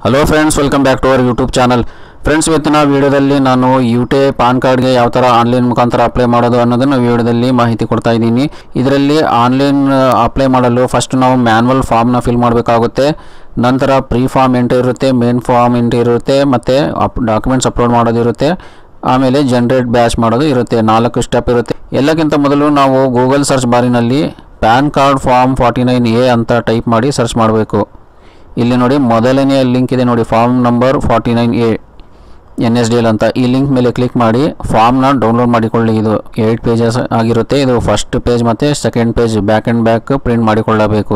hello friends welcome back to our YouTube channel friends ಇವತ್ತಿನ ವಿಡಿಯೋದಲ್ಲಿ ನಾನು ಯು ಟಿ ಐ ಪಾನ್ ಕಾರ್ಡ್ಗೆ ಯಾವ ಥರ ಆನ್ಲೈನ್ ಮುಖಾಂತರ ಅಪ್ಲೈ ಮಾಡೋದು ಅನ್ನೋದನ್ನು ವಿಡಿಯೋದಲ್ಲಿ ಮಾಹಿತಿ ಕೊಡ್ತಾ ಇದ್ದೀನಿ ಇದರಲ್ಲಿ ಆನ್ಲೈನ್ ಅಪ್ಲೈ ಮಾಡಲು ಫಸ್ಟ್ ನಾವು ಮ್ಯಾನ್ಯಲ್ ಫಾರ್ಮ್ನ ಫಿಲ್ ಮಾಡಬೇಕಾಗುತ್ತೆ ನಂತರ ಪ್ರೀ ಫಾರ್ಮ್ ಎಂಟ್ರಿ ಇರುತ್ತೆ ಮೇನ್ ಫಾರ್ಮ್ ಎಂಟ್ರಿ ಇರುತ್ತೆ ಮತ್ತು ಅಪ್ ಡಾಕ್ಯುಮೆಂಟ್ಸ್ ಅಪ್ಲೋಡ್ ಮಾಡೋದಿರುತ್ತೆ ಆಮೇಲೆ ಜನ್ರೇಟ್ ಬ್ಯಾಚ್ ಮಾಡೋದು ಇರುತ್ತೆ ನಾಲ್ಕು ಸ್ಟೆಪ್ ಇರುತ್ತೆ ಎಲ್ಲಕ್ಕಿಂತ ಮೊದಲು ನಾವು ಗೂಗಲ್ ಸರ್ಚ್ ಬಾರಿನಲ್ಲಿ PAN card form forty nine A ಅಂತ ಟೈಪ್ ಮಾಡಿ ಸರ್ಚ್ ಮಾಡಬೇಕು ಇಲ್ಲಿ ನೋಡಿ ಮೊದಲನೆಯ ಲಿಂಕ್ ಇದೆ ನೋಡಿ form number forty nine A N S D L ಅಂತ ಈ ಲಿಂಕ್ ಮೇಲೆ ಕ್ಲಿಕ್ ಮಾಡಿ ಫಾರ್ಮ್ನ ಡೌನ್ಲೋಡ್ ಮಾಡಿಕೊಳ್ಳಿ ಇದು ಏಯ್ಟ್ ಪೇಜಸ್ ಆಗಿರುತ್ತೆ ಇದು ಫಸ್ಟ್ ಪೇಜ್ ಮತ್ತು second page back and back print ಮಾಡಿಕೊಳ್ಳಬೇಕು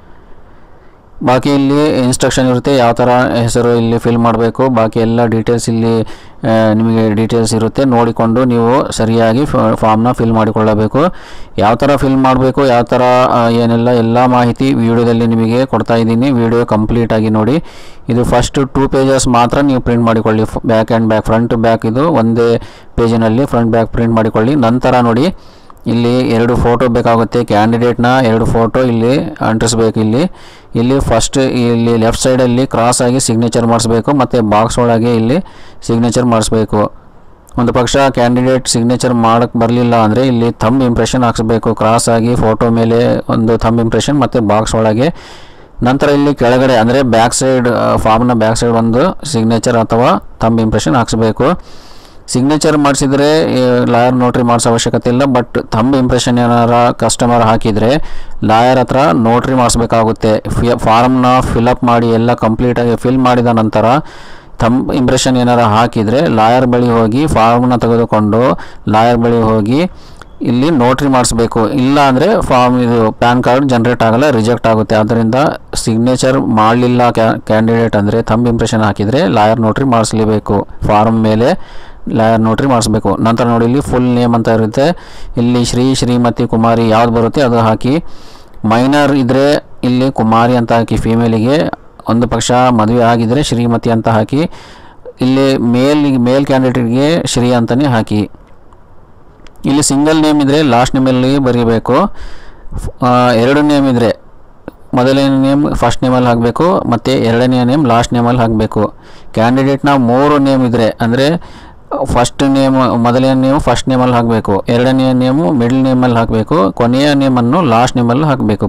ಬಾಕಿ ಇಲ್ಲಿ ಇನ್ಸ್ಟ್ರಕ್ಷನ್ ಇರುತ್ತೆ ಯಾವ ಥರ ಹೆಸರು ಇಲ್ಲಿ ಫಿಲ್ ಮಾಡಬೇಕು ಬಾಕಿ ಎಲ್ಲ ಡೀಟೇಲ್ಸ್ ಇಲ್ಲಿ ಆ, ನಿಮಗೆ ಡೀಟೇಲ್ಸ್ ಇರುತ್ತೆ ನೋಡಿಕೊಂಡು ನೀವು ಸರಿಯಾಗಿ ಫಾರ್ಮ್ನ ಫಿಲ್ ಮಾಡಿಕೊಳ್ಳಬೇಕು ಯಾವ ಥರ ಫಿಲ್ ಮಾಡಬೇಕು ಯಾವ ಥರ ಆ, ಏನೆಲ್ಲ ಎಲ್ಲ ಮಾಹಿತಿ ವಿಡಿಯೋದಲ್ಲಿ ನಿಮಗೆ ಕೊಡ್ತಾ ಇದ್ದೀನಿ ವಿಡಿಯೋ ಕಂಪ್ಲೀಟ್ ಆಗಿ ನೋಡಿ ಇದು ಫಸ್ಟ್ ಟೂ ಪೇಜಸ್ ಮಾತ್ರ ನೀವು ಪ್ರಿಂಟ್ ಮಾಡಿಕೊಳ್ಳಿ back and back front back ಇದು ಒಂದೇ ಪೇಜಿನಲ್ಲಿ ಫ್ರಂಟ್ ಬ್ಯಾಕ್ ಪ್ರಿಂಟ್ ಮಾಡಿಕೊಳ್ಳಿ ನಂತರ ನೋಡಿ ಇಲ್ಲಿ ಎರಡು ಫೋಟೋ ಬೇಕಾಗುತ್ತೆ ಕ್ಯಾಂಡಿಡೇಟ್ನ ಎರಡು ಫೋಟೋ ಇಲ್ಲಿ ಅಂಟಿಸ್ಬೇಕು ಇಲ್ಲಿ ಇಲ್ಲಿ ಫಸ್ಟ್ ಇಲ್ಲಿ ಲೆಫ್ಟ್ ಸೈಡಲ್ಲಿ ಕ್ರಾಸ್ ಆಗಿ ಸಿಗ್ನೇಚರ್ ಮಾಡಿಸ್ಬೇಕು ಮತ್ತು ಬಾಕ್ಸ್ ಒಳಗೆ ಇಲ್ಲಿ ಸಿಗ್ನೇಚರ್ ಮಾಡಿಸ್ಬೇಕು ಒಂದು ಪಕ್ಷ ಕ್ಯಾಂಡಿಡೇಟ್ ಸಿಗ್ನೇಚರ್ ಮಾಡೋಕ್ಕೆ ಬರಲಿಲ್ಲ ಅಂದರೆ ಇಲ್ಲಿ ಥಂಬ್ ಇಂಪ್ರೆಷನ್ ಹಾಕ್ಸ್ಬೇಕು ಕ್ರಾಸ್ ಆಗಿ ಫೋಟೋ ಮೇಲೆ ಒಂದು ಥಂಬ್ ಇಂಪ್ರೆಷನ್ ಮತ್ತು ಬಾಕ್ಸ್ ಒಳಗೆ ನಂತರ ಇಲ್ಲಿ ಕೆಳಗಡೆ ಅಂದರೆ ಬ್ಯಾಕ್ ಸೈಡ್ ಫಾರ್ಮ್ನ ಬ್ಯಾಕ್ ಸೈಡ್ ಒಂದು ಸಿಗ್ನೇಚರ್ ಅಥವಾ ಥಂಬ್ ಇಂಪ್ರೆಷನ್ ಹಾಕ್ಸ್ಬೇಕು ಸಿಗ್ನೇಚರ್ ಮಾಡಿಸಿದ್ರೆ ಲಾಯರ್ ನೋಟ್ರಿ ಮಾಡಿಸೋ ಅವಶ್ಯಕತೆ ಇಲ್ಲ ಬಟ್ ಥಂಬ್ ಇಂಪ್ರೆಷನ್ ಏನಾರ ಕಸ್ಟಮರ್ ಹಾಕಿದರೆ ಲಾಯರ್ ಹತ್ರ ನೋಟ್ರಿ ಮಾಡಿಸ್ಬೇಕಾಗುತ್ತೆ ಫಾರ್ಮ್ನ ಫಿಲಪ್ ಮಾಡಿ ಎಲ್ಲ ಕಂಪ್ಲೀಟಾಗಿ ಫಿಲ್ ಮಾಡಿದ ನಂತರ ಥಂಬ್ ಇಂಪ್ರೆಷನ್ ಏನಾರ ಹಾಕಿದರೆ ಲಾಯರ್ ಬಳಿ ಹೋಗಿ ಫಾರ್ಮ್ನ ತೆಗೆದುಕೊಂಡು ಲಾಯರ್ ಬಳಿ ಹೋಗಿ ಇಲ್ಲಿ ನೋಟ್ರಿ ಮಾಡಿಸ್ಬೇಕು ಇಲ್ಲ ಅಂದರೆ ಫಾರ್ಮ್ ಇದು ಪ್ಯಾನ್ ಕಾರ್ಡ್ ಜನ್ರೇಟ್ ಆಗಲ್ಲ ರಿಜೆಕ್ಟ್ ಆಗುತ್ತೆ ಆದ್ದರಿಂದ ಸಿಗ್ನೇಚರ್ ಮಾಡಲಿಲ್ಲ ಕ್ಯಾಂಡಿಡೇಟ್ ಅಂದರೆ ಥಂಬ್ ಇಂಪ್ರೆಷನ್ ಹಾಕಿದರೆ ಲಾಯರ್ ನೋಟ್ರಿ ಮಾಡಿಸ್ಲೇಬೇಕು ಫಾರ್ಮ್ ಮೇಲೆ ಲಾಯರ್ ನೋಟ್ರಿ ಮಾಡಿಸ್ಬೇಕು ನಂತರ ನೋಡಿ ಇಲ್ಲಿ ಫುಲ್ ನೇಮ್ ಅಂತ ಇರುತ್ತೆ ಇಲ್ಲಿ ಶ್ರೀ ಶ್ರೀಮತಿ ಕುಮಾರಿ ಯಾವ್ದು ಬರುತ್ತೆ ಅದು ಹಾಕಿ ಮೈನರ್ ಇದ್ದರೆ ಇಲ್ಲಿ ಕುಮಾರಿ ಅಂತ ಹಾಕಿ ಫೀಮೇಲಿಗೆ ಒಂದು ಪಕ್ಷ ಮದುವೆ ಆಗಿದ್ದರೆ ಶ್ರೀಮತಿ ಅಂತ ಹಾಕಿ ಇಲ್ಲಿ ಮೇಲ್ ಮೇಲ್ ಕ್ಯಾಂಡಿಡೇಟ್ಗೆ ಶ್ರೀ ಅಂತಲೇ ಹಾಕಿ ಇಲ್ಲಿ ಸಿಂಗಲ್ ನೇಮ್ ಇದ್ದರೆ ಲಾಸ್ಟ್ ನೇಮಲ್ಲಿ ಬರೀಬೇಕು ಫ್- ಆ, ಎರಡು ನೇಮ್ ಇದ್ದರೆ ಮೊದಲನೇ ನೇಮ್ ಫಸ್ಟ್ ನೇಮಲ್ಲಿ ಹಾಕಬೇಕು ಮತ್ತು ಎರಡನೇ ನೇಮ್ ಲಾಸ್ಟ್ ನೇಮಲ್ಲಿ ಹಾಕಬೇಕು ಕ್ಯಾಂಡಿಡೇಟ್ನ ಮೂರು ನೇಮ್ ಇದ್ದರೆ ಅಂದರೆ ಫಸ್ಟ್ ನೇಮ್ ಮೊದಲನೇ ನೇಮ್ ಫಸ್ಟ್ ನೇಮಲ್ಲಿ ಹಾಕಬೇಕು ಎರಡನೇ ನೇಮು ಮಿಡ್ಲ್ ನೇಮಲ್ಲಿ ಹಾಕಬೇಕು ಕೊನೆಯ ನೇಮನ್ನು ಲಾಸ್ಟ್ ನೇಮಲ್ಲಿ ಹಾಕಬೇಕು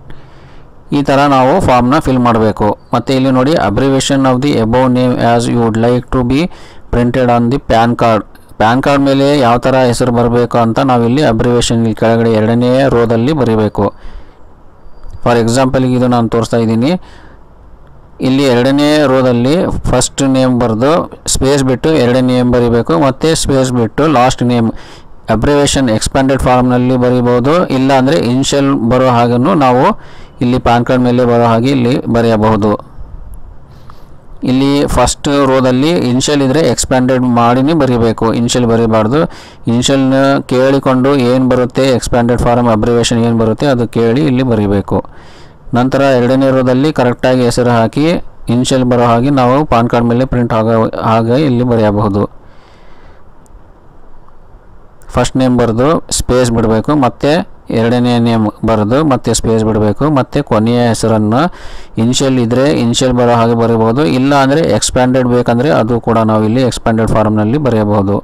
ಈ ಥರ ನಾವು ಫಾರ್ಮ್ನ ಫಿಲ್ ಮಾಡಬೇಕು ಮತ್ತು ಇಲ್ಲಿ ನೋಡಿ abbreviation of the above name as you would like to be printed on the PAN card PAN card ಮೇಲೆ ಯಾವ ಥರ ಹೆಸರು ಬರಬೇಕು ಅಂತ ನಾವಿಲ್ಲಿ ಅಬ್ರಿವೇಷನ್ ಇಲ್ಲಿ ಕೆಳಗಡೆ ಎರಡನೇ ರೋದಲ್ಲಿ ಬರೀಬೇಕು ಫಾರ್ ಎಕ್ಸಾಂಪಲ್ಗೆ ಇದು ನಾನು ತೋರಿಸ್ತಾ ಇದ್ದೀನಿ ಇಲ್ಲಿ ಎರಡನೇ ರೋದಲ್ಲಿ ಫಸ್ಟ್ ನೇಮ್ ಬರೆದು ಸ್ಪೇಸ್ ಬಿಟ್ಟು ಎರಡನೇ ನೇಮ್ ಬರೀಬೇಕು ಮತ್ತು ಸ್ಪೇಸ್ ಬಿಟ್ಟು ಲಾಸ್ಟ್ ನೇಮ್ ಅಬ್ರಿವೇಷನ್ ಎಕ್ಸ್ಪ್ಯಾಂಡೆಡ್ ಫಾರ್ಮ್ನಲ್ಲಿ ಬರೀಬೋದು ಇಲ್ಲ ಅಂದರೆ ಇನ್ಷಿಯಲ್ ಬರೋ ಹಾಗನ್ನು ನಾವು ಇಲ್ಲಿ ಪ್ಯಾನ್ ಕಾರ್ಡ್ ಮೇಲೆ ಬರೋ ಹಾಗೆ ಇಲ್ಲಿ ಬರೆಯಬಹುದು ಇಲ್ಲಿ ಫಸ್ಟ್ ರೋದಲ್ಲಿ ಇನ್ಷಿಯಲ್ ಇದ್ದರೆ ಎಕ್ಸ್ಪ್ಯಾಂಡೆಡ್ ಮಾಡಿನೇ ಬರೀಬೇಕು ಇನ್ಷಿಯಲ್ ಬರೀಬಾರ್ದು ಇನ್ಷಿಯಲ್ನ ಕೇಳಿಕೊಂಡು ಏನು ಬರುತ್ತೆ ಎಕ್ಸ್ಪ್ಯಾಂಡೆಡ್ ಫಾರ್ಮ್ ಅಬ್ರಿವೇಷನ್ ಏನು ಬರುತ್ತೆ ಅದು ಕೇಳಿ ಇಲ್ಲಿ ಬರೀಬೇಕು ನಂತರ ಎರಡನೇ ರೋದಲ್ಲಿ ಕರೆಕ್ಟಾಗಿ ಹೆಸರು ಹಾಕಿ ಇನ್ಷಿಯಲ್ ಬರೋ ಹಾಗೆ ನಾವು ಪಾನ್ ಕಾರ್ಡ್ ಮೇಲೆ ಪ್ರಿಂಟ್ ಆಗ ಹಾಗೆ ಇಲ್ಲಿ ಬರೆಯಬಹುದು ಫಸ್ಟ್ ನೇಮ್ ಬರೆದು ಸ್ಪೇಸ್ ಬಿಡಬೇಕು ಮತ್ತು ಎರಡನೇ ನೇಮ್ ಬರೆದು ಮತ್ತೆ ಸ್ಪೇಸ್ ಬಿಡಬೇಕು ಮತ್ತು ಕೊನೆಯ ಹೆಸರನ್ನು ಇನ್ಷಿಯಲ್ ಇದ್ದರೆ ಇನ್ಷಿಯಲ್ ಬರೋ ಹಾಗೆ ಬರೀಬೋದು ಇಲ್ಲ ಅಂದರೆ ಎಕ್ಸ್ಪ್ಯಾಂಡೆಡ್ ಬೇಕಂದರೆ ಅದು ಕೂಡ ನಾವು ಇಲ್ಲಿ ಎಕ್ಸ್ಪ್ಯಾಂಡೆಡ್ ಫಾರ್ಮ್ನಲ್ಲಿ ಬರೆಯಬಹುದು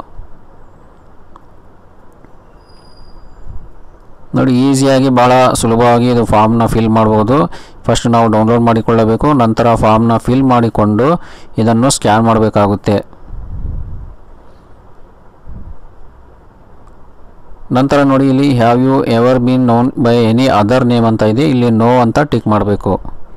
ನೋಡಿ ಈಸಿಯಾಗಿ ಭಾಳ ಸುಲಭವಾಗಿ ಇದು ಫಾರ್ಮ್ನ ಫಿಲ್ ಮಾಡ್ಬೋದು ಫಸ್ಟ್ ನಾವು ಡೌನ್ಲೋಡ್ ಮಾಡಿಕೊಳ್ಳಬೇಕು ನಂತರ ಫಾರ್ಮ್ನ ಫಿಲ್ ಮಾಡಿಕೊಂಡು ಇದನ್ನು ಸ್ಕ್ಯಾನ್ ಮಾಡಬೇಕಾಗುತ್ತೆ ನಂತರ ನೋಡಿ ಇಲ್ಲಿ have you ever been known by any other name ಅಂತ ಇದೆ ಇಲ್ಲಿ ನೋ ಅಂತ ಟಿಕ್ ಮಾಡಬೇಕು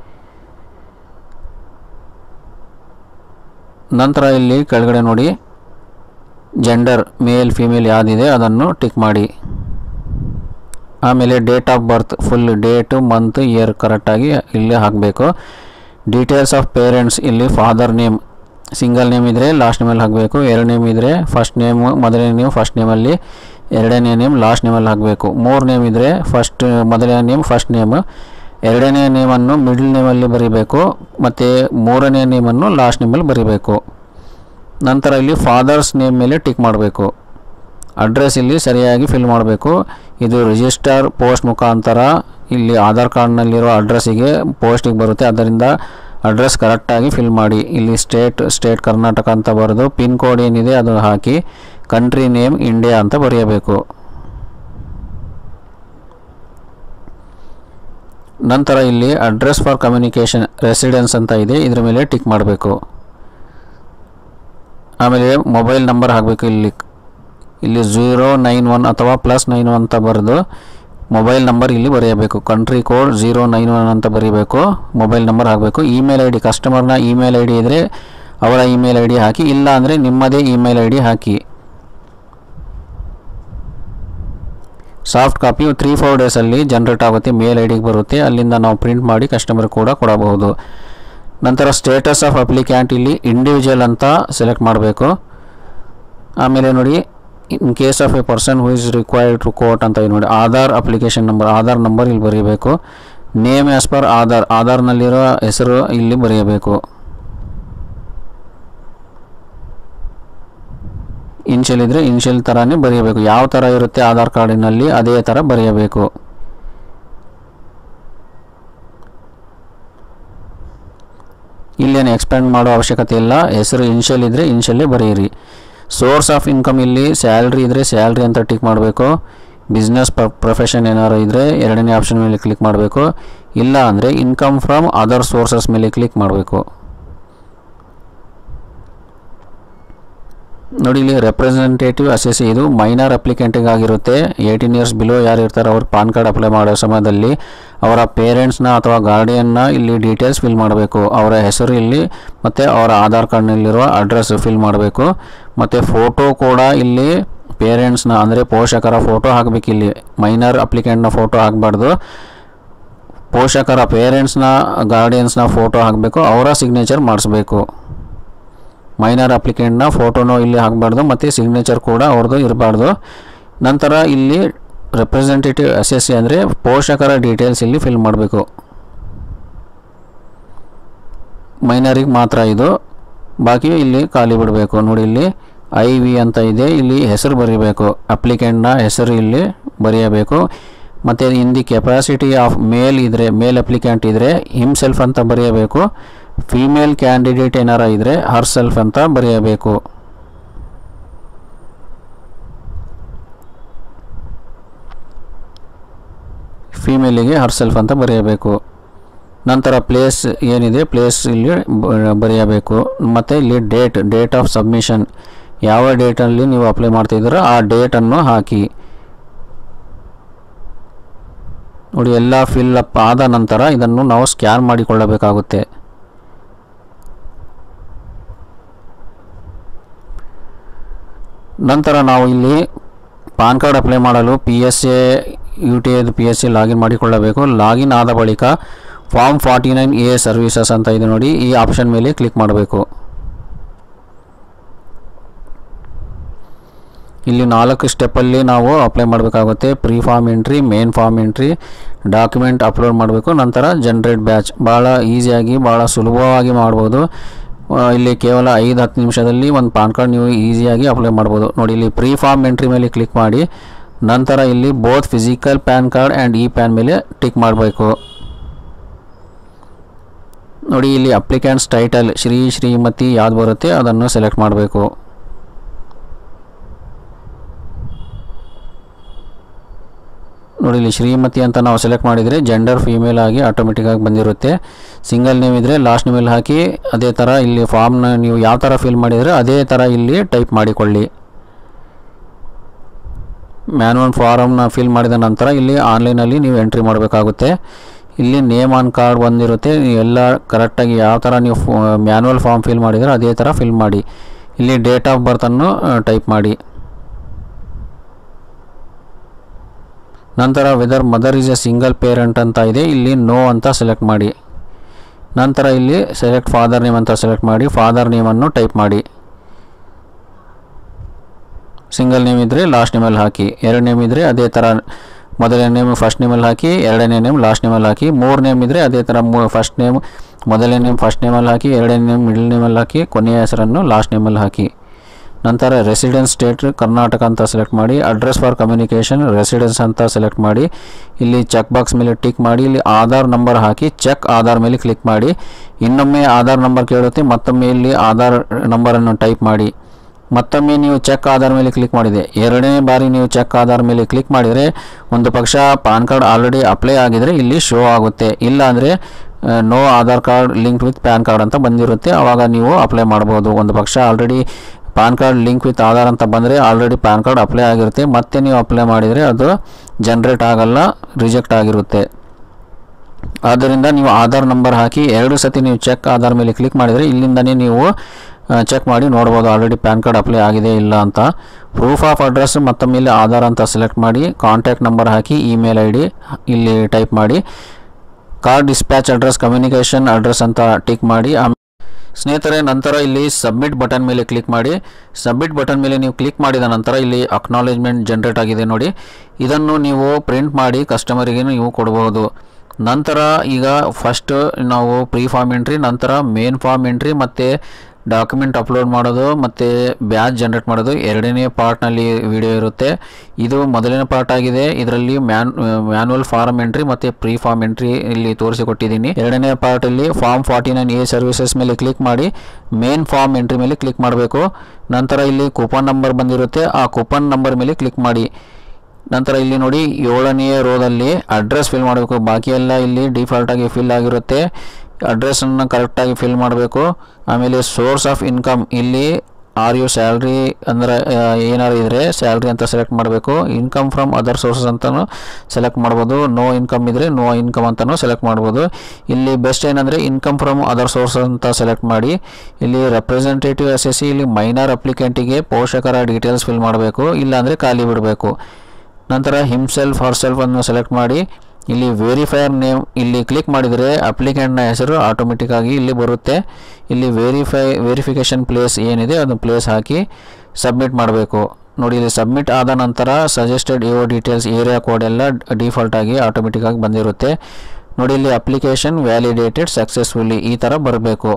ನಂತರ ಇಲ್ಲಿ ಕೆಳಗಡೆ ನೋಡಿ ಜೆಂಡರ್ ಮೇಲ್ ಫಿಮೇಲ್ ಯಾವುದಿದೆ ಅದನ್ನು ಟಿಕ್ ಮಾಡಿ ಆಮೇಲೆ date of birth full date month year ಕರೆಕ್ಟಾಗಿ ಇಲ್ಲಿ ಹಾಕಬೇಕು ಡೀಟೇಲ್ಸ್ ಆಫ್ ಪೇರೆಂಟ್ಸ್ ಇಲ್ಲಿ ಫಾದರ್ ನೇಮ್ ಸಿಂಗಲ್ ನೇಮ್ ಇದ್ದರೆ ಲಾಸ್ಟ್ ನೇಮಲ್ಲಿ ಹಾಕಬೇಕು ಎರಡು ನೇಮ್ ಇದ್ದರೆ ಫಸ್ಟ್ ನೇಮು ಮೊದಲನೇ ನೇಮ್ ಫಸ್ಟ್ ನೇಮಲ್ಲಿ ಎರಡನೇ ನೇಮ್ ಲಾಸ್ಟ್ ನೇಮಲ್ಲಿ ಹಾಕಬೇಕು ಮೂರು ನೇಮ್ ಇದ್ದರೆ ಫಸ್ಟ್ ಮೊದಲನೇ ನೇಮ್ ಫಸ್ಟ್ ನೇಮ್ ಎರಡನೇ ನೇಮನ್ನು ಮಿಡ್ಲ್ ನೇಮಲ್ಲಿ ಬರೀಬೇಕು ಮತ್ತು ಮೂರನೇ ನೇಮನ್ನು ಲಾಸ್ಟ್ ನೇಮಲ್ಲಿ ಬರೀಬೇಕು ನಂತರ ಇಲ್ಲಿ ಫಾದರ್ಸ್ ನೇಮ್ ಮೇಲೆ ಟಿಕ್ ಮಾಡಬೇಕು ಅಡ್ರೆಸ್ ಇಲ್ಲಿ ಸರಿಯಾಗಿ ಫಿಲ್ ಮಾಡಬೇಕು ಇದು ರಿಜಿಸ್ಟರ್ ಪೋಸ್ಟ್ ಮುಖಾಂತರ ಇಲ್ಲಿ ಆಧಾರ್ ಕಾರ್ಡ್ನಲ್ಲಿರೋ ಅಡ್ರೆಸ್ಸಿಗೆ ಪೋಸ್ಟಿಗೆ ಬರುತ್ತೆ ಅದರಿಂದ ಅಡ್ರೆಸ್ ಕರೆಕ್ಟಾಗಿ ಫಿಲ್ ಮಾಡಿ ಇಲ್ಲಿ ಸ್ಟೇಟ್ ಸ್ಟೇಟ್ ಕರ್ನಾಟಕ ಅಂತ ಬರೆದು ಪಿನ್ ಕೋಡ್ ಏನಿದೆ ಅದು ಹಾಕಿ ಕಂಟ್ರಿ ನೇಮ್ ಇಂಡಿಯಾ ಅಂತ ಬರೆಯಬೇಕು ನಂತರ ಇಲ್ಲಿ ಅಡ್ರೆಸ್ ಫಾರ್ ಕಮ್ಯುನಿಕೇಷನ್ ರೆಸಿಡೆನ್ಸ್ ಅಂತ ಇದೆ ಇದ್ರ ಮೇಲೆ ಟಿಕ್ ಮಾಡಬೇಕು ಆಮೇಲೆ ಮೊಬೈಲ್ ನಂಬರ್ ಹಾಕಬೇಕು ಇಲ್ಲಿ ಇಲ್ಲಿ ಝೀರೋ ನೈನ್ ಒನ್ ಅಥವಾ ಪ್ಲಸ್ ನೈನ್ ಒನ್ ಅಂತ ಬರೆದು ಮೊಬೈಲ್ ನಂಬರ್ ಇಲ್ಲಿ ಬರೆಯಬೇಕು country code zero nine one ಅಂತ ಬರೀಬೇಕು ಮೊಬೈಲ್ ನಂಬರ್ ಹಾಕಬೇಕು ಇಮೇಲ್ ಐ ಡಿ ಕಸ್ಟಮರ್ನ ಇಮೇಲ್ ಐ ಡಿ ಇದ್ದರೆ ಅವರ ಇಮೇಲ್ ಐ ಡಿ ಹಾಕಿ ಇಲ್ಲ ಅಂದರೆ ನಿಮ್ಮದೇ ಇಮೇಲ್ ಐ ಡಿ ಹಾಕಿ ಸಾಫ್ಟ್ ಕಾಪಿ ತ್ರೀ ಫೋರ್ ಡೇಸಲ್ಲಿ ಜನ್ರೇಟ್ ಆಗುತ್ತೆ ಮೇಲ್ ಐ ಡಿಗೆ ಬರುತ್ತೆ ಅಲ್ಲಿಂದ ನಾವು ಪ್ರಿಂಟ್ ಮಾಡಿ ಕಸ್ಟಮರ್ ಕೂಡ ಕೊಡಬಹುದು ನಂತರ ಸ್ಟೇಟಸ್ ಆಫ್ ಅಪ್ಲಿಕ್ಯಾಂಟ್ ಇಲ್ಲಿ ಇಂಡಿವಿಜುವಲ್ ಅಂತ ಸೆಲೆಕ್ಟ್ ಮಾಡಬೇಕು ಆಮೇಲೆ ನೋಡಿ in case of a person who is required to court ಅಂತ ಇದೆ ನೋಡಿ Aadhaar application number Aadhaar number ಇಲ್ಲಿ ಬರೀಬೇಕು ನೇಮ್ ಆ್ಯಸ್ ಪರ್ ಆಧಾರ್ ಆಧಾರ್ನಲ್ಲಿರೋ ಹೆಸರು ಇಲ್ಲಿ ಬರೆಯಬೇಕು ಇನ್ಷಿಯಲ್ ಇದ್ದರೆ ಇನ್ಷಿಯಲ್ ಥರನೇ ಬರೆಯಬೇಕು ಯಾವ ಥರ ಇರುತ್ತೆ ಆಧಾರ್ ಕಾರ್ಡಿನಲ್ಲಿ ಅದೇ ಥರ ಬರೆಯಬೇಕು ಇಲ್ಲೇನು ಎಕ್ಸ್ಪ್ಯಾಂಡ್ ಮಾಡೋ ಅವಶ್ಯಕತೆ ಇಲ್ಲ ಹೆಸರು ಇನ್ಷಿಯಲ್ ಇದ್ದರೆ ಇನ್ಷಿಯಲ್ಲೇ ಬರೆಯಿರಿ ಸೋರ್ಸ್ ಆಫ್ ಇನ್ಕಮ್ ಇಲ್ಲಿ ಸ್ಯಾಲ್ರಿ ಇದ್ದರೆ ಸ್ಯಾಲ್ರಿ ಅಂತ ಟಿಕ್ ಮಾಡಬೇಕು ಬಿಸ್ನೆಸ್ ಪ್ರೊಫೆಷನ್ ಏನಾರು ಇದ್ದರೆ ಎರಡನೇ ಆಪ್ಷನ್ ಮೇಲೆ ಕ್ಲಿಕ್ ಮಾಡಬೇಕು ಇಲ್ಲ ಅಂದರೆ ಇನ್ಕಮ್ ಫ್ರಮ್ ಅದರ್ ಸೋರ್ಸಸ್ ಮೇಲೆ ಕ್ಲಿಕ್ ಮಾಡಬೇಕು ನೋಡಿ ಇಲ್ಲಿ ರೆಪ್ರೆಸೆಂಟೇಟಿವ್ ಅಸೆಸ್ ಇದು ಮೈನರ್ ಅಪ್ಲಿಕೆಂಟಿಗೆ ಆಗಿರುತ್ತೆ ಏಯ್ಟೀನ್ ಇಯರ್ಸ್ ಬಿಲೋ ಯಾರು ಇರ್ತಾರೆ ಅವ್ರು ಪಾನ್ ಕಾರ್ಡ್ ಅಪ್ಲೈ ಮಾಡೋ ಸಮಯದಲ್ಲಿ ಅವರ ಪೇರೆಂಟ್ಸ್ನ ಅಥವಾ ಗಾರ್ಡಿಯನ್ನ ಇಲ್ಲಿ ಡೀಟೇಲ್ಸ್ ಫಿಲ್ ಮಾಡಬೇಕು ಅವರ ಹೆಸರು ಇಲ್ಲಿ ಮತ್ತು ಅವರ ಆಧಾರ್ ಕಾರ್ಡ್ನಲ್ಲಿರುವ ಅಡ್ರೆಸ್ ಫಿಲ್ ಮಾಡಬೇಕು ಮತ್ತು ಫೋಟೋ ಕೂಡ ಇಲ್ಲಿ ಪೇರೆಂಟ್ಸ್ನ ಅಂದರೆ ಪೋಷಕರ ಫೋಟೋ ಹಾಕಬೇಕು ಇಲ್ಲಿ ಮೈನರ್ ಅಪ್ಲಿಕೆಂಟ್ನ ಫೋಟೋ ಹಾಕಬಾರ್ದು ಪೋಷಕರ ಪೇರೆಂಟ್ಸ್ನ ಗಾರ್ಡಿಯನ್ಸ್ನ ಫೋಟೋ ಹಾಕಬೇಕು ಅವರ ಸಿಗ್ನೇಚರ್ ಮಾಡಿಸ್ಬೇಕು ಮೈನರ್ ಅಪ್ಲಿಕೆಂಟ್ನ ಫೋಟೋನೂ ಇಲ್ಲಿ ಹಾಕಬಾರ್ದು ಮತ್ತು ಸಿಗ್ನೇಚರ್ ಕೂಡ ಅವ್ರದ್ದು ಇರಬಾರ್ದು ನಂತರ ಇಲ್ಲಿ ರೆಪ್ರೆಸೆಂಟೇಟಿವ್ ಎಸ್ ಎಸ್ ಸಿ ಅಂದರೆ ಪೋಷಕರ ಡೀಟೇಲ್ಸ್ ಇಲ್ಲಿ ಫಿಲ್ ಮಾಡಬೇಕು ಮೈನರಿಗೆ ಮಾತ್ರ ಇದು ಬಾಕಿ ಇಲ್ಲಿ ಖಾಲಿ ಬಿಡಬೇಕು ನೋಡಿ ಇಲ್ಲಿ ಐ ವಿ ಅಂತ ಇದೆ ಇಲ್ಲಿ ಹೆಸರು ಬರೀಬೇಕು ಅಪ್ಲಿಕೆಂಟ್ನ ಹೆಸರು ಇಲ್ಲಿ ಬರೆಯಬೇಕು ಮತ್ತು in the capacity of male ಇದ್ದರೆ ಮೇಲ್ ಅಪ್ಲಿಕೆಂಟ್ ಇದ್ದರೆ ಹಿಮ್ಸೆಲ್ಫ್ ಅಂತ ಬರೆಯಬೇಕು ಫೀಮೇಲ್ ಕ್ಯಾಂಡಿಡೇಟ್ ಏನಾರ ಇದ್ದರೆ ಹರ್ ಸೆಲ್ಫ್ ಅಂತ ಬರೆಯಬೇಕು ಫೀಮೇಲಿಗೆ ಹರ್ ಸೆಲ್ಫ್ ಅಂತ ಬರೆಯಬೇಕು ನಂತರ ಪ್ಲೇಸ್ ಏನಿದೆ ಪ್ಲೇಸ್ ಇಲ್ಲಿ ಬ- ಬರೆಯಬೇಕು ಮತ್ತು ಇಲ್ಲಿ ಡೇಟ್ ಡೇಟ್ ಆಫ್ ಸಬ್ಮಿಷನ್ ಯಾವ ಡೇಟಲ್ಲಿ ನೀವು ಅಪ್ಲೈ ಮಾಡ್ತಿದ್ದೀರೋ ಆ ಡೇಟನ್ನು ಹಾಕಿ ನೋಡಿ ಎಲ್ಲ ಫಿಲ್ ಅಪ್ ಆದ ನಂತರ ಇದನ್ನು ನಾವು ಸ್ಕ್ಯಾನ್ ಮಾಡಿಕೊಳ್ಳಬೇಕಾಗುತ್ತೆ ನಂತರ ನಾವು ಇಲ್ಲಿ ಪಾನ್ ಕಾರ್ಡ್ ಅಪ್ಲೈ ಮಾಡಲು P S A U T ಐದು ಪಿ ಎಸ್ ಸಿ ಲಾಗಿನ್ ಮಾಡಿಕೊಳ್ಳಬೇಕು ಲಾಗಿನ್ ಆದ ಬಳಿಕ form forty nine A services ಅಂತ ಇದೆ ನೋಡಿ ಈ ಆಪ್ಷನ್ ಮೇಲೆ ಕ್ಲಿಕ್ ಮಾಡಬೇಕು ಇಲ್ಲಿ ನಾಲ್ಕು ಸ್ಟೆಪ್ಪಲ್ಲಿ ನಾವು ಅಪ್ಲೈ ಮಾಡಬೇಕಾಗುತ್ತೆ pre form entry main form entry document upload ಮಾಡಬೇಕು ನಂತರ ಜನ್ರೇಟ್ ಬ್ಯಾಚ್ ಭಾಳ ಈಸಿಯಾಗಿ ಭಾಳ ಸುಲಭವಾಗಿ ಮಾಡ್ಬೋದು ಆ, ಇಲ್ಲಿ ಕೇವಲ ಐದು ಹತ್ತು ನಿಮಿಷದಲ್ಲಿ ಒಂದು ಪಾನ್ ಕಾರ್ಡ್ ನೀವು ಈಸಿಯಾಗಿ ಅಪ್ಲೈ ಮಾಡ್ಬೋದು ನೋಡಿ ಇಲ್ಲಿ ಪ್ರೀ ಫಾರ್ಮ್ ಎಂಟ್ರಿ ಮೇಲೆ ಕ್ಲಿಕ್ ಮಾಡಿ ನಂತರ ಇಲ್ಲಿ both physical PAN card and e PAN ಮೇಲೆ ಟಿಕ್ ಮಾಡಬೇಕು ನೋಡಿ ಇಲ್ಲಿ ಅಪ್ಲಿಕೆಂಟ್ಸ್ ಟೈಟಲ್ ಶ್ರೀ ಶ್ರೀಮತಿ ಯಾವ್ದು ಬರುತ್ತೆ ಅದನ್ನು ಸೆಲೆಕ್ಟ್ ಮಾಡಬೇಕು ನೋಡಿ ಇಲ್ಲಿ ಶ್ರೀಮತಿ ಅಂತ ನಾವು ಸೆಲೆಕ್ಟ್ ಮಾಡಿದರೆ ಜೆಂಡರ್ ಫೀಮೇಲ್ ಆಗಿ ಆಟೋಮೆಟಿಕ್ ಆಗಿ ಬಂದಿರುತ್ತೆ ಸಿಂಗಲ್ ನೇಮ್ ಇದ್ದರೆ ಲಾಸ್ಟ್ ನೇಮಲ್ಲಿ ಹಾಕಿ ಅದೇ ಥರ ಇಲ್ಲಿ ಫಾರ್ಮ್ನ ನೀವು ಯಾವ ಥರ ಫಿಲ್ ಮಾಡಿದರೆ ಅದೇ ಥರ ಇಲ್ಲಿ ಟೈಪ್ ಮಾಡಿಕೊಳ್ಳಿ ಮ್ಯಾನ್ವಲ್ ಫಾರಮ್ನ ಫಿಲ್ ಮಾಡಿದ ನಂತರ ಇಲ್ಲಿ ಆನ್ಲೈನಲ್ಲಿ ನೀವು ಎಂಟ್ರಿ ಮಾಡಬೇಕಾಗುತ್ತೆ ಇಲ್ಲಿ ನೇಮ್ ಆನ್ ಕಾರ್ಡ್ ಬಂದಿರುತ್ತೆ ನೀವು ಎಲ್ಲ ಕರೆಕ್ಟಾಗಿ ಯಾವ ಥರ ನೀವು ಮ್ಯಾನ್ವಲ್ ಫಾರ್ಮ್ ಫಿಲ್ ಮಾಡಿದರೆ ಅದೇ ಥರ ಫಿಲ್ ಮಾಡಿ ಇಲ್ಲಿ ಡೇಟ್ ಆಫ್ ಬರ್ತನ್ನು ಟೈಪ್ ಮಾಡಿ ನಂತರ whether mother is a single parent ಅಂತ ಇದೆ ಇಲ್ಲಿ ನೋ ಅಂತ ಸೆಲೆಕ್ಟ್ ಮಾಡಿ ನಂತರ ಇಲ್ಲಿ ಸೆಲೆಕ್ಟ್ ಫಾದರ್ ನೇಮ್ ಅಂತ ಸೆಲೆಕ್ಟ್ ಮಾಡಿ ಫಾದರ್ ನೇಮನ್ನು ಟೈಪ್ ಮಾಡಿ ಸಿಂಗಲ್ ನೇಮ್ ಇದ್ದರೆ ಲಾಸ್ಟ್ ನೇಮಲ್ಲಿ ಹಾಕಿ ಎರಡು ನೇಮ್ ಇದ್ದರೆ ಅದೇ ಥರ ಮೊದಲನೇ ನೇಮ್ ಫಸ್ಟ್ ನೇಮಲ್ಲಿ ಹಾಕಿ ಎರಡನೇ ನೇಮ್ ಲಾಸ್ಟ್ ನೇಮಲ್ಲಿ ಹಾಕಿ ಮೂರು ನೇಮ್ ಇದ್ದರೆ ಅದೇ ಥರ ಮೂ ಫಸ್ಟ್ ನೇಮ್ ಮೊದಲನೇ ನೇಮ್ ಫಸ್ಟ್ ನೇಮಲ್ಲಿ ಹಾಕಿ ಎರಡನೇ ನೇಮ್ ಮಿಡಲ್ ನೇಮಲ್ಲಿ ಹಾಕಿ ಕೊನೆಯ ಹೆಸರನ್ನು ಲಾಸ್ಟ್ ನೇಮಲ್ಲಿ ಹಾಕಿ ನಂತರ ರೆಸಿಡೆನ್ಸ್ ಸ್ಟೇಟ್ ಕರ್ನಾಟಕ ಅಂತ ಸೆಲೆಕ್ಟ್ ಮಾಡಿ ಅಡ್ರೆಸ್ ಫಾರ್ ಕಮ್ಯುನಿಕೇಷನ್ ರೆಸಿಡೆನ್ಸ್ ಅಂತ ಸೆಲೆಕ್ಟ್ ಮಾಡಿ ಇಲ್ಲಿ ಚೆಕ್ ಬಾಕ್ಸ್ ಮೇಲೆ ಟಿಕ್ ಮಾಡಿ ಇಲ್ಲಿ ಆಧಾರ್ ನಂಬರ್ ಹಾಕಿ ಚೆಕ್ ಆಧಾರ್ ಮೇಲೆ ಕ್ಲಿಕ್ ಮಾಡಿ ಇನ್ನೊಮ್ಮೆ ಆಧಾರ್ ನಂಬರ್ ಕೇಳುತ್ತೆ ಮತ್ತೊಮ್ಮೆ ಇಲ್ಲಿ ಆಧಾರ್ ನಂಬರನ್ನು ಟೈಪ್ ಮಾಡಿ ಮತ್ತೊಮ್ಮೆ ನೀವು ಚೆಕ್ ಆಧಾರ್ ಮೇಲೆ ಕ್ಲಿಕ್ ಮಾಡಿದೆ ಎರಡನೇ ಬಾರಿ ನೀವು ಚೆಕ್ ಆಧಾರ್ ಮೇಲೆ ಕ್ಲಿಕ್ ಮಾಡಿದರೆ ಒಂದು ಪಕ್ಷ ಪಾನ್ ಕಾರ್ಡ್ ಆಲ್ರೆಡಿ ಅಪ್ಲೈ ಆಗಿದರೆ ಇಲ್ಲಿ ಶೋ ಆಗುತ್ತೆ ಇಲ್ಲ ಅಂದರೆ no Aadhaar card link with PAN card ಅಂತ ಬಂದಿರುತ್ತೆ ಆವಾಗ ನೀವು ಅಪ್ಲೈ ಮಾಡ್ಬೋದು ಒಂದು ಪಕ್ಷ already PAN card link with Aadhaar ಅಂತ ಬಂದರೆ ಆಲ್ರೆಡಿ ಪ್ಯಾನ್ ಕಾರ್ಡ್ ಅಪ್ಲೈ ಆಗಿರುತ್ತೆ ಮತ್ತೆ ನೀವು ಅಪ್ಲೈ ಮಾಡಿದರೆ ಅದು ಜನ್ರೇಟ್ ಆಗಲ್ಲ ರಿಜೆಕ್ಟ್ ಆಗಿರುತ್ತೆ ಆದ್ದರಿಂದ ನೀವು ಆಧಾರ್ ನಂಬರ್ ಹಾಕಿ ಎರಡು ಸತಿ ನೀವು ಚೆಕ್ ಆಧಾರ್ ಮೇಲೆ ಕ್ಲಿಕ್ ಮಾಡಿದರೆ ಇಲ್ಲಿಂದನೇ ನೀವು ಚೆಕ್ ಮಾಡಿ ನೋಡ್ಬೋದು ಆಲ್ರೆಡಿ ಪ್ಯಾನ್ ಕಾರ್ಡ್ ಅಪ್ಲೈ ಆಗಿದೆ ಇಲ್ಲ ಅಂತ ಪ್ರೂಫ್ ಆಫ್ ಅಡ್ರೆಸ್ ಮತ್ತೊಮ್ಮೆ ಇಲ್ಲಿ ಆಧಾರ್ ಅಂತ ಸೆಲೆಕ್ಟ್ ಮಾಡಿ ಕಾಂಟ್ಯಾಕ್ಟ್ ನಂಬರ್ ಹಾಕಿ ಇಮೇಲ್ ಐ ಡಿ ಇಲ್ಲಿ ಟೈಪ್ ಮಾಡಿ card dispatch address communication address ಅಂತ ಟಿಕ್ ಮಾಡಿ ಆಮೇಲೆ ಸ್ನೇಹಿತರೆ ನಂತರ ಇಲ್ಲಿ ಸಬ್ಮಿಟ್ ಬಟನ್ ಮೇಲೆ ಕ್ಲಿಕ್ ಮಾಡಿ ಸಬ್ಮಿಟ್ ಬಟನ್ ಮೇಲೆ ನೀವು ಕ್ಲಿಕ್ ಮಾಡಿದ ನಂತರ ಇಲ್ಲಿ ಅಕ್ನಾಲೇಜ್ಮೆಂಟ್ ಜನ್ರೇಟ್ ಆಗಿದೆ ನೋಡಿ ಇದನ್ನು ನೀವು ಪ್ರಿಂಟ್ ಮಾಡಿ ಕಸ್ಟಮರಿಗೆ ನೀವು ಕೊಡಬಹುದು ನಂತರ ಈಗ ಫಸ್ಟ್ ನಾವು ಪ್ರೀ ಫಾರ್ಮ್ ಎಂಟ್ರಿ ನಂತರ ಮೇನ್ ಫಾರ್ಮ್ ಎಂಟ್ರಿ ಮತ್ತು ಡಾಕ್ಯುಮೆಂಟ್ ಅಪ್ಲೋಡ್ ಮಾಡೋದು ಮತ್ತು ಬ್ಯಾಚ್ ಜನ್ರೇಟ್ ಮಾಡೋದು ಎರಡನೇ ಪಾರ್ಟ್ನಲ್ಲಿ ವಿಡಿಯೋ ಇರುತ್ತೆ ಇದು ಮೊದಲನೇ ಪಾರ್ಟ್ ಆಗಿದೆ ಇದರಲ್ಲಿ ಮ್ಯಾನ್ ಮ್ಯಾನ್ಯಲ್ ಫಾರ್ಮ್ ಎಂಟ್ರಿ ಮತ್ತು ಪ್ರೀ ಫಾರ್ಮ್ ಎಂಟ್ರಿ ಇಲ್ಲಿ ತೋರಿಸಿಕೊಟ್ಟಿದ್ದೀನಿ ಎರಡನೇ ಪಾರ್ಟಲ್ಲಿ form forty nine A services ಮೇಲೆ ಕ್ಲಿಕ್ ಮಾಡಿ ಮೇನ್ ಫಾರ್ಮ್ ಎಂಟ್ರಿ ಮೇಲೆ ಕ್ಲಿಕ್ ಮಾಡಬೇಕು ನಂತರ ಇಲ್ಲಿ ಕೂಪನ್ ನಂಬರ್ ಬಂದಿರುತ್ತೆ ಆ ಕೂಪನ್ ನಂಬರ್ ಮೇಲೆ ಕ್ಲಿಕ್ ಮಾಡಿ ನಂತರ ಇಲ್ಲಿ ನೋಡಿ ಏಳನೆಯ ರೋದಲ್ಲಿ ಅಡ್ರೆಸ್ ಫಿಲ್ ಮಾಡಬೇಕು ಬಾಕಿ ಎಲ್ಲ ಇಲ್ಲಿ ಡಿಫಾಲ್ಟಾಗಿ ಫಿಲ್ ಆಗಿರುತ್ತೆ ಅಡ್ರೆಸ್ಸನ್ನು ಕರೆಕ್ಟಾಗಿ ಫಿಲ್ ಮಾಡಬೇಕು ಆಮೇಲೆ ಸೋರ್ಸ್ ಆಫ್ ಇನ್ಕಮ್ ಇಲ್ಲಿ ಆರ್ ಯು ಸ್ಯಾಲ್ರಿ ಅಂದರೆ ಏನಾರು ಇದ್ದರೆ ಸ್ಯಾಲ್ರಿ ಅಂತ ಸೆಲೆಕ್ಟ್ ಮಾಡಬೇಕು ಇನ್ಕಮ್ ಫ್ರಮ್ ಅದರ್ ಸೋರ್ಸಸ್ ಅಂತಲೂ ಸೆಲೆಕ್ಟ್ ಮಾಡ್ಬೋದು ನೋ ಇನ್ಕಮ್ ಇದ್ದರೆ ನೋ ಇನ್ಕಮ್ ಅಂತಲೂ ಸೆಲೆಕ್ಟ್ ಮಾಡ್ಬೋದು ಇಲ್ಲಿ ಬೆಸ್ಟ್ ಏನಂದರೆ ಇನ್ಕಮ್ ಫ್ರಮ್ ಅದರ್ ಸೋರ್ಸ್ ಅಂತ ಸೆಲೆಕ್ಟ್ ಮಾಡಿ ಇಲ್ಲಿ ರೆಪ್ರೆಸೆಂಟೇಟಿವ್ ಎಸ್ ಎಸ್ ಸಿ ಇಲ್ಲಿ ಮೈನರ್ ಅಪ್ಲಿಕೆಂಟಿಗೆ ಪೋಷಕರ ಡೀಟೇಲ್ಸ್ ಫಿಲ್ ಮಾಡಬೇಕು ಇಲ್ಲಾಂದರೆ ಖಾಲಿ ಬಿಡಬೇಕು ನಂತರ ಹಿಮ್ಸೆಲ್ಫ್ ಹರ್ಸೆಲ್ಫ್ ಅನ್ನು ಸೆಲೆಕ್ಟ್ ಮಾಡಿ ಇಲ್ಲಿ ವೆರಿಫೈಯರ್ ನೇಮ್ ಇಲ್ಲಿ ಕ್ಲಿಕ್ ಮಾಡಿದರೆ ಅಪ್ಲಿಕೆಂಟ್ನ ಹೆಸರು ಆಟೋಮೆಟಿಕ್ ಆಗಿ ಇಲ್ಲಿ ಬರುತ್ತೆ ಇಲ್ಲಿ ವೆರಿಫೈ ವೆರಿಫಿಕೇಷನ್ ಪ್ಲೇಸ್ ಏನಿದೆ ಅದನ್ನು ಪ್ಲೇಸ್ ಹಾಕಿ ಸಬ್ಮಿಟ್ ಮಾಡಬೇಕು ನೋಡಿ ಇಲ್ಲಿ ಸಬ್ಮಿಟ್ ಆದ ನಂತರ suggested E O details area code ಎಲ್ಲ ಡಿಫಾಲ್ಟ್ ಆಗಿ ಆಟೋಮೆಟಿಕ್ ಆಗಿ ಬಂದಿರುತ್ತೆ ನೋಡಿ ಇಲ್ಲಿ ಅಪ್ಲಿಕೇಶನ್ ವ್ಯಾಲಿಡೇಟೆಡ್ ಸಕ್ಸಸ್ಫುಲ್ಲಿ ಈ ಥರ ಬರಬೇಕು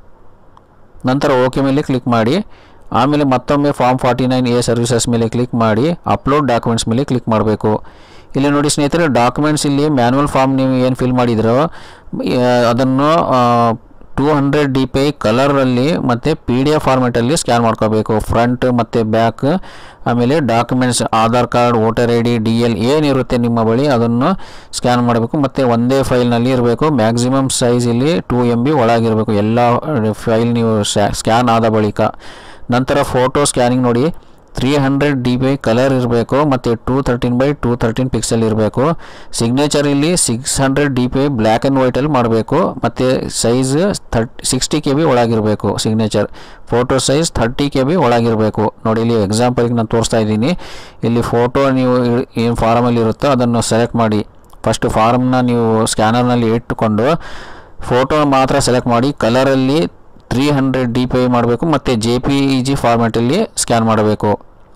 ನಂತರ ಓಕೆ ಮೇಲೆ ಕ್ಲಿಕ್ ಮಾಡಿ ಆಮೇಲೆ ಮತ್ತೊಮ್ಮೆ form forty nine A services ಮೇಲೆ ಕ್ಲಿಕ್ ಮಾಡಿ ಅಪ್ಲೋಡ್ ಡಾಕ್ಯುಮೆಂಟ್ಸ್ ಮೇಲೆ ಕ್ಲಿಕ್ ಮಾಡಬೇಕು ಇಲ್ಲಿ ನೋಡಿ ಸ್ನೇಹಿತರೆ ಡಾಕ್ಯುಮೆಂಟ್ಸ್ ಇಲ್ಲಿ ಮ್ಯಾನ್ಯಲ್ ಫಾರ್ಮ್ ನೀವು ಏನು ಫಿಲ್ ಮಾಡಿದ್ರೋ ಅದನ್ನು two hundred D P I ಕಲರಲ್ಲಿ ಮತ್ತು ಪಿ ಡಿ ಎಫ್ ಫಾರ್ಮೆಟಲ್ಲಿ ಸ್ಕ್ಯಾನ್ ಮಾಡ್ಕೋಬೇಕು ಫ್ರಂಟ್ ಮತ್ತು ಬ್ಯಾಕ್ ಆಮೇಲೆ documents Aadhaar card voter I D D L ಏನಿರುತ್ತೆ ನಿಮ್ಮ ಬಳಿ ಅದನ್ನು ಸ್ಕ್ಯಾನ್ ಮಾಡಬೇಕು ಮತ್ತು ಒಂದೇ ಫೈಲ್ನಲ್ಲಿ ಇರಬೇಕು ಮ್ಯಾಕ್ಸಿಮಮ್ ಸೈಜ್ ಇಲ್ಲಿ ಟೂ ಎಮ್ ಬಿ ಒಳಗಿರಬೇಕು ಎಲ್ಲ ಫೈಲ್ ನೀವು ಸ್ಕ್ಯಾನ್ ಆದ ಬಳಿಕ ನಂತರ ಫೋಟೋ ಸ್ಕ್ಯಾನಿಂಗ್ ನೋಡಿ three hundred D by colour ಇರಬೇಕು ಮತ್ತು two thirteen by two thirteen pixel ಇರಬೇಕು ಸಿಗ್ನೇಚರ್ ಇಲ್ಲಿ six hundred D P black and ವೈಟಲ್ಲಿ ಮಾಡಬೇಕು ಮತ್ತು size thirty sixty K B ಒಳಗಿರಬೇಕು signature photo size thirty K B ಒಳಗಿರಬೇಕು ನೋಡಿ ಇಲ್ಲಿ ಎಕ್ಸಾಂಪಲ್ಗೆ ನಾನು ತೋರಿಸ್ತಾ ಇದ್ದೀನಿ ಇಲ್ಲಿ ಫೋಟೋ ನೀವು ಏನು ಫಾರಮಲ್ಲಿ ಇರುತ್ತೋ ಅದನ್ನು ಸೆಲೆಕ್ಟ್ ಮಾಡಿ ಫಸ್ಟ್ ಫಾರಮ್ನ ನೀವು ಸ್ಕ್ಯಾನರ್ನಲ್ಲಿ ಇಟ್ಟುಕೊಂಡು ಫೋಟೋ ಮಾತ್ರ ಸೆಲೆಕ್ಟ್ ಮಾಡಿ ಕಲರಲ್ಲಿ ತ್ರೀ ಹಂಡ್ರೆಡ್ ಡಿ ಪಿ ಮಾಡಬೇಕು ಮತ್ತು ಜೆ ಪಿ ಇ ಜಿ ಫಾರ್ಮ್ಯಾಟಲ್ಲಿ ಸ್ಕ್ಯಾನ್ ಮಾಡಬೇಕು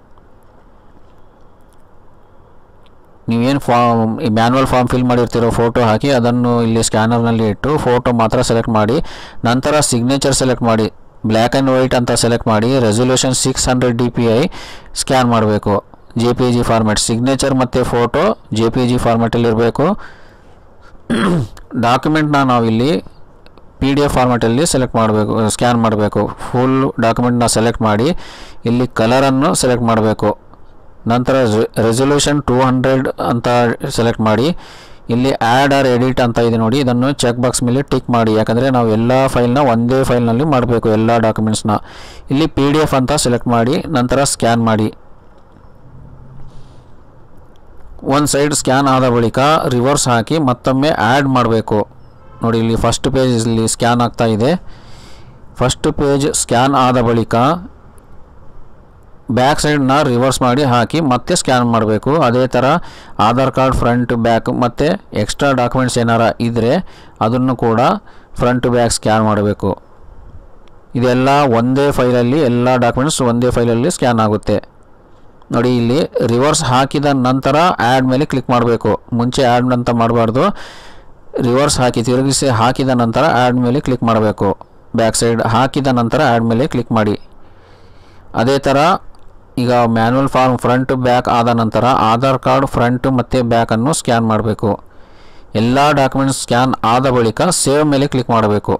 ನೀವೇನು ಫಾರ್ಮ್ ಮ್ಯಾನ್ಯಲ್ ಫಾರ್ಮ್ ಫಿಲ್ ಮಾಡಿರ್ತೀರೋ ಫೋಟೋ ಹಾಕಿ ಅದನ್ನು ಇಲ್ಲಿ ಸ್ಕ್ಯಾನರ್ನಲ್ಲಿ ಇಟ್ಟು ಫೋಟೋ ಮಾತ್ರ ಸೆಲೆಕ್ಟ್ ಮಾಡಿ ನಂತರ ಸಿಗ್ನೇಚರ್ ಸೆಲೆಕ್ಟ್ ಮಾಡಿ ಬ್ಲ್ಯಾಕ್ ಆ್ಯಂಡ್ ವೈಟ್ ಅಂತ ಸೆಲೆಕ್ಟ್ ಮಾಡಿ resolution six hundred D P I scan ಮಾಡಬೇಕು J P G format signature ಮತ್ತು ಫೋಟೋ ಜೆ ಪಿ ಜಿ ಫಾರ್ಮ್ಯಾಟಲ್ಲಿ ಇರಬೇಕು ಡಾಕ್ಯುಮೆಂಟ್ನ ನಾವಿಲ್ಲಿ ಪಿ ಡಿ ಎಫ್ ಫಾರ್ಮ್ಯಾಟಲ್ಲಿ ಸೆಲೆಕ್ಟ್ ಮಾಡಬೇಕು ಸ್ಕ್ಯಾನ್ ಮಾಡಬೇಕು ಫುಲ್ ಡಾಕ್ಯುಮೆಂಟ್ನ ಸೆಲೆಕ್ಟ್ ಮಾಡಿ ಇಲ್ಲಿ ಕಲರನ್ನು ಸೆಲೆಕ್ಟ್ ಮಾಡಬೇಕು ನಂತರ ರೆಸೊಲ್ಯೂಷನ್ ಟೂ ಹಂಡ್ರೆಡ್ ಅಂತ ಸೆಲೆಕ್ಟ್ ಮಾಡಿ ಇಲ್ಲಿ ಆ್ಯಡ್ ಆರ್ ಎಡಿಟ್ ಅಂತ ಇದೆ ನೋಡಿ ಇದನ್ನು ಚೆಕ್ ಬಾಕ್ಸ್ ಮೇಲೆ ಟಿಕ್ ಮಾಡಿ ಯಾಕಂದರೆ ನಾವು ಎಲ್ಲ ಫೈಲ್ನ ಒಂದೇ ಫೈಲ್ನಲ್ಲಿ ಮಾಡಬೇಕು ಎಲ್ಲ ಡಾಕ್ಯುಮೆಂಟ್ಸ್ನ ಇಲ್ಲಿ ಪಿ ಡಿ ಎಫ್ ಅಂತ ಸೆಲೆಕ್ಟ್ ಮಾಡಿ ನಂತರ ಸ್ಕ್ಯಾನ್ ಮಾಡಿ ಒಂದು ಸೈಡ್ ಸ್ಕ್ಯಾನ್ ಆದ ಬಳಿಕ ರಿವರ್ಸ್ ಹಾಕಿ ಮತ್ತೊಮ್ಮೆ ಆ್ಯಡ್ ಮಾಡಬೇಕು ನೋಡಿ ಇಲ್ಲಿ ಫಸ್ಟ್ ಪೇಜ್ ಇಲ್ಲಿ ಸ್ಕ್ಯಾನ್ ಆಗ್ತಾ ಇದೆ ಫಸ್ಟ್ ಪೇಜ್ ಸ್ಕ್ಯಾನ್ ಆದ ಬಳಿಕ ಬ್ಯಾಕ್ ಸೈಡ್ನ ರಿವರ್ಸ್ ಮಾಡಿ ಹಾಕಿ ಮತ್ತೆ ಸ್ಕ್ಯಾನ್ ಮಾಡಬೇಕು ಅದೇ ಥರ ಆಧಾರ್ ಕಾರ್ಡ್ ಫ್ರಂಟ್ ಬ್ಯಾಕ್ ಮತ್ತು ಎಕ್ಸ್ಟ್ರಾ ಡಾಕ್ಯುಮೆಂಟ್ಸ್ ಏನಾರ ಇದ್ದರೆ ಅದನ್ನು ಕೂಡ ಫ್ರಂಟ್ ಬ್ಯಾಕ್ ಸ್ಕ್ಯಾನ್ ಮಾಡಬೇಕು ಇದೆಲ್ಲ ಒಂದೇ ಫೈಲಲ್ಲಿ ಎಲ್ಲ ಡಾಕ್ಯುಮೆಂಟ್ಸ್ ಒಂದೇ ಫೈಲಲ್ಲಿ ಸ್ಕ್ಯಾನ್ ಆಗುತ್ತೆ ನೋಡಿ ಇಲ್ಲಿ ರಿವರ್ಸ್ ಹಾಕಿದ ನಂತರ ಆ್ಯಡ್ ಮೇಲೆ ಕ್ಲಿಕ್ ಮಾಡಬೇಕು ಮುಂಚೆ ಆ್ಯಡ್ ಅಂತ ಮಾಡಬಾರ್ದು ರಿವರ್ಸ್ ಹಾಕಿ ತಿರುಗಿಸಿ ಹಾಕಿದ ನಂತರ ಆ್ಯಡ್ ಮೇಲೆ ಕ್ಲಿಕ್ ಮಾಡಬೇಕು ಬ್ಯಾಕ್ ಸೈಡ್ ಹಾಕಿದ ನಂತರ ಆ್ಯಡ್ ಮೇಲೆ ಕ್ಲಿಕ್ ಮಾಡಿ ಅದೇ ಥರ ಈಗ ಮ್ಯಾನ್ಯಲ್ ಫಾರ್ಮ್ ಫ್ರಂಟ್ ಬ್ಯಾಕ್ ಆದ ನಂತರ ಆಧಾರ್ ಕಾರ್ಡ್ ಫ್ರಂಟ್ ಮತ್ತು ಬ್ಯಾಕನ್ನು ಸ್ಕ್ಯಾನ್ ಮಾಡಬೇಕು ಎಲ್ಲ ಡಾಕ್ಯುಮೆಂಟ್ಸ್ ಸ್ಕ್ಯಾನ್ ಆದ ಬಳಿಕ ಸೇವ್ ಮೇಲೆ ಕ್ಲಿಕ್ ಮಾಡಬೇಕು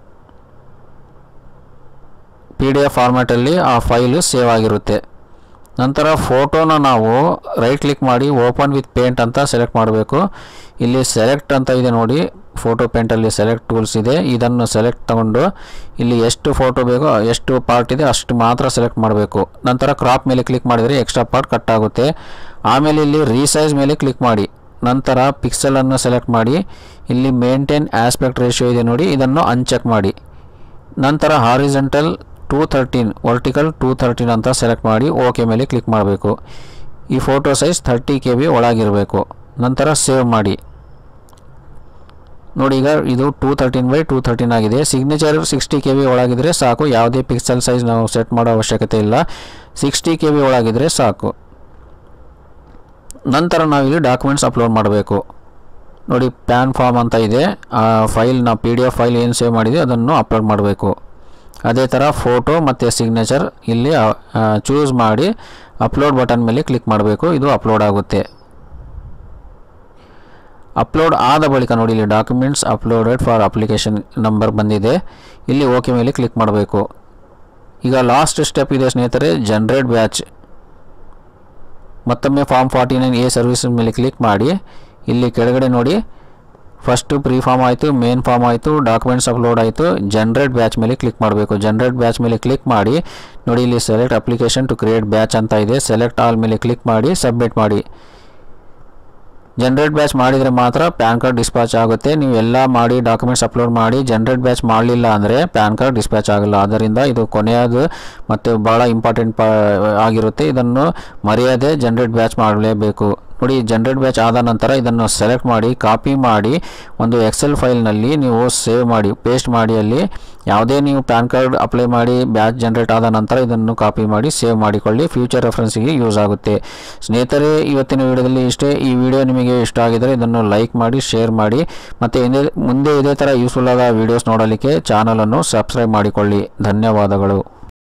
ಪಿ ಡಿ ಎಫ್ ಫಾರ್ಮ್ಯಾಟಲ್ಲಿ ಆ ಫೈಲು ಸೇವ್ ಆಗಿರುತ್ತೆ ನಂತರ ಫೋಟೋನ ನಾವು ರೈಟ್ ಕ್ಲಿಕ್ ಮಾಡಿ ಓಪನ್ ವಿತ್ ಪೇಂಟ್ ಅಂತ ಸೆಲೆಕ್ಟ್ ಮಾಡಬೇಕು ಇಲ್ಲಿ ಸೆಲೆಕ್ಟ್ ಅಂತ ಇದೆ ನೋಡಿ ಫೋಟೋ ಪೇಂಟಲ್ಲಿ ಸೆಲೆಕ್ಟ್ ಟೂಲ್ಸ್ ಇದೆ ಇದನ್ನು ಸೆಲೆಕ್ಟ್ ತಗೊಂಡು ಇಲ್ಲಿ ಎಷ್ಟು ಫೋಟೋ ಬೇಕೋ ಎಷ್ಟು ಪಾರ್ಟ್ ಇದೆ ಅಷ್ಟು ಮಾತ್ರ ಸೆಲೆಕ್ಟ್ ಮಾಡಬೇಕು ನಂತರ ಕ್ರಾಪ್ ಮೇಲೆ ಕ್ಲಿಕ್ ಮಾಡಿದರೆ ಎಕ್ಸ್ಟ್ರಾ ಪಾರ್ಟ್ ಕಟ್ ಆಗುತ್ತೆ ಆಮೇಲೆ ಇಲ್ಲಿ ರೀಸೈಜ್ ಮೇಲೆ ಕ್ಲಿಕ್ ಮಾಡಿ ನಂತರ ಪಿಕ್ಸೆಲನ್ನು ಸೆಲೆಕ್ಟ್ ಮಾಡಿ ಇಲ್ಲಿ ಮೇಂಟೈನ್ ಆಸ್ಪೆಕ್ಟ್ ರೇಷಿಯೋ ಇದೆ ನೋಡಿ ಇದನ್ನು ಅನ್ಚೆಕ್ ಮಾಡಿ ನಂತರ horizontal two thirteen vertical two thirteen ಅಂತ ಸೆಲೆಕ್ಟ್ ಮಾಡಿ ಓಕೆ ಮೇಲೆ ಕ್ಲಿಕ್ ಮಾಡಬೇಕು ಈ photo size thirty K B ಒಳಗಿರಬೇಕು ನಂತರ ಸೇವ್ ಮಾಡಿ ನೋಡಿ ಈಗ ಇದು two thirteen by two thirteen ಆಗಿದೆ ಸಿಗ್ನೇಚರ್ ಸಿಕ್ಸ್ಟಿ ಕೆ ಬಿ ಒಳಗಿದ್ರೆ ಸಾಕು ಯಾವುದೇ ಪಿಕ್ಸೆಲ್ ಸೈಜ್ ನಾವು ಸೆಟ್ ಮಾಡೋ ಅವಶ್ಯಕತೆ ಇಲ್ಲ ಸಿಕ್ಸ್ಟಿ ಕೆ ಬಿ ಒಳಗಿದ್ರೆ ಸಾಕು ನಂತರ ನಾವಿಲ್ಲಿ ಡಾಕ್ಯುಮೆಂಟ್ಸ್ ಅಪ್ಲೋಡ್ ಮಾಡಬೇಕು ನೋಡಿ ಪ್ಯಾನ್ ಫಾರ್ಮ್ ಅಂತ ಇದೆ ಆ ಫೈಲ್ನ ಪಿ ಡಿ ಎಫ್ ಫೈಲ್ ಏನು ಸೇವ್ ಮಾಡಿದೆ ಅದನ್ನು ಅಪ್ಲೋಡ್ ಮಾಡಬೇಕು ಅದೇ ಥರ ಫೋಟೋ ಮತ್ತು ಸಿಗ್ನೇಚರ್ ಇಲ್ಲಿ ಚೂಸ್ ಮಾಡಿ ಅಪ್ಲೋಡ್ ಬಟನ್ ಮೇಲೆ ಕ್ಲಿಕ್ ಮಾಡಬೇಕು ಇದು ಅಪ್ಲೋಡ್ ಆಗುತ್ತೆ ಅಪ್ಲೋಡ್ ಆದ ಬಳಿಕ ನೋಡಿ ಇಲ್ಲಿ documents uploaded for application number ಬಂದಿದೆ ಇಲ್ಲಿ ಓಕೆ ಮೇಲೆ ಕ್ಲಿಕ್ ಮಾಡಬೇಕು ಈಗ ಲಾಸ್ಟ್ ಸ್ಟೆಪ್ ಇದೆ ಸ್ನೇಹಿತರೆ ಜನ್ರೇಟ್ ಬ್ಯಾಚ್ ಮತ್ತೊಮ್ಮೆ form forty nine A service ಮೇಲೆ ಕ್ಲಿಕ್ ಮಾಡಿ ಇಲ್ಲಿ ಕೆಳಗಡೆ ನೋಡಿ ಫಸ್ಟು ಪ್ರೀ ಫಾರ್ಮ್ ಆಯಿತು ಮೇನ್ ಫಾರ್ಮ್ ಆಯಿತು ಡಾಕ್ಯುಮೆಂಟ್ಸ್ ಅಪ್ಲೋಡ್ ಆಯಿತು ಜನ್ರೇಟ್ ಬ್ಯಾಚ್ ಮೇಲೆ ಕ್ಲಿಕ್ ಮಾಡಬೇಕು ಜನ್ರೇಟ್ ಬ್ಯಾಚ್ ಮೇಲೆ ಕ್ಲಿಕ್ ಮಾಡಿ ನೋಡಿ ಇಲ್ಲಿ select application to create batch ಅಂತ ಇದೆ ಸೆಲೆಕ್ಟ್ ಆಲ್ ಮೇಲೆ ಕ್ಲಿಕ್ ಮಾಡಿ ಸಬ್ಮಿಟ್ ಮಾಡಿ ಜನ್ರೇಟ್ ಬ್ಯಾಚ್ ಮಾಡಿದರೆ ಮಾತ್ರ ಪ್ಯಾನ್ ಕಾರ್ಡ್ ಡಿಸ್ಪ್ಯಾಚ್ ಆಗುತ್ತೆ ನೀವು ಎಲ್ಲ ಮಾಡಿ ಡಾಕ್ಯುಮೆಂಟ್ಸ್ ಅಪ್ಲೋಡ್ ಮಾಡಿ ಜನ್ರೇಟ್ ಬ್ಯಾಚ್ ಮಾಡಲಿಲ್ಲ ಅಂದರೆ ಪ್ಯಾನ್ ಕಾರ್ಡ್ ಡಿಸ್ಪ್ಯಾಚ್ ಆಗಲ್ಲ ಆದ್ದರಿಂದ ಇದು ಕೊನೆಯದು ಮತ್ತು ಭಾಳ ಇಂಪಾರ್ಟೆಂಟ್ ಪ ಆಗಿರುತ್ತೆ ಇದನ್ನು ಮರೆಯದೆ ಜನ್ರೇಟ್ ಬ್ಯಾಚ್ ಮಾಡಲೇಬೇಕು ನೋಡಿ ಜನ್ರೇಟ್ ಬ್ಯಾಚ್ ಆದ ನಂತರ ಇದನ್ನು ಸೆಲೆಕ್ಟ್ ಮಾಡಿ ಕಾಪಿ ಮಾಡಿ ಒಂದು ಎಕ್ಸೆಲ್ ಫೈಲ್ನಲ್ಲಿ ನೀವು ಸೇವ್ ಮಾಡಿ ಪೇಸ್ಟ್ ಮಾಡಿ ಅಲ್ಲಿ ಯಾವುದೇ ನೀವು ಪ್ಯಾನ್ ಕಾರ್ಡ್ ಅಪ್ಲೈ ಮಾಡಿ ಬ್ಯಾಚ್ ಜನ್ರೇಟ್ ಆದ ನಂತರ ಇದನ್ನು ಕಾಪಿ ಮಾಡಿ ಸೇವ್ ಮಾಡಿಕೊಳ್ಳಿ ಫ್ಯೂಚರ್ ರೆಫರೆನ್ಸಿಗೆ ಯೂಸ್ ಆಗುತ್ತೆ ಸ್ನೇಹಿತರೆ ಇವತ್ತಿನ ವಿಡಿಯೋದಲ್ಲಿ ಇಷ್ಟೇ ಈ ವಿಡಿಯೋ ನಿಮಗೆ ಇಷ್ಟ ಆಗಿದರೆ ಇದನ್ನು ಲೈಕ್ ಮಾಡಿ ಶೇರ್ ಮಾಡಿ ಮತ್ತು ಇದೇ ಮುಂದೆ ಇದೇ ಥರ ಯೂಸ್ಫುಲ್ ಆದ ವೀಡಿಯೋಸ್ ನೋಡಲಿಕ್ಕೆ ಚಾನಲನ್ನು ಸಬ್ಸ್ಕ್ರೈಬ್ ಮಾಡಿಕೊಳ್ಳಿ ಧನ್ಯವಾದಗಳು